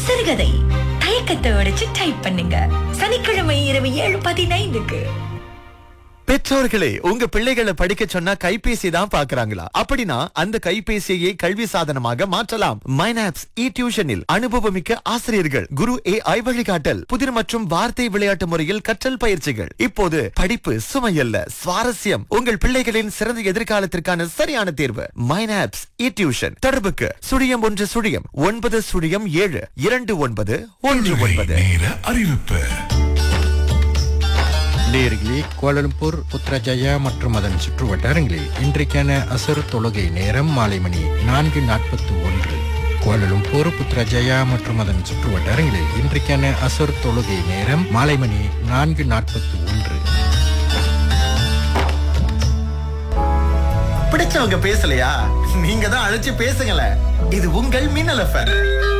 சிறுகதை தயக்கத்தை உடைச்சு டைப் பண்ணுங்க சனிக்கிழமை இரவு ஏழு பதினைந்துக்கு பெற்றோர்களே உங்க பிள்ளைகளை படிக்க சொன்னா கைபேசி தான் பாக்குறாங்களா அப்படின்னா அந்த கைபேசியை கல்வி சாதனமாக மாற்றலாம் மைனாப்ஸ் இ டியூஷனில் அனுபவமிக்க ஆசிரியர்கள் குரு ஏ ஐ வழிகாட்டல் புதிர் மற்றும் வார்த்தை விளையாட்டு முறையில் கற்றல் பயிற்சிகள் இப்போது படிப்பு சுமையல்ல சுவாரஸ்யம் உங்கள் பிள்ளைகளின் சிறந்த எதிர்காலத்திற்கான சரியான தேர்வு மைனாப்ஸ் இ டியூஷன் தொடர்புக்கு சுழியம் ஒன்று சுழியம் ஒன்பது சுழியம் ஏழு இரண்டு ஒன்பது ஒன்று ஒன்பது நேர அறிவிப்பு நேயர்களே கோலம்பூர் புத்ரஜயா மற்றும் அதன் சுற்று வட்டாரங்களில் இன்றைக்கான அசர் தொழுகை நேரம் மாலை மணி நான்கு நாற்பத்தி ஒன்று கோலலும்பூர் புத்ரஜயா மற்றும் அதன் சுற்று வட்டாரங்களில் இன்றைக்கான அசர் தொழுகை நேரம் மாலை மணி நான்கு நாற்பத்தி ஒன்று பிடிச்சவங்க பேசலையா நீங்க தான் அழைச்சு பேசுங்களேன் இது உங்கள் மின்னல் எஃப்எம்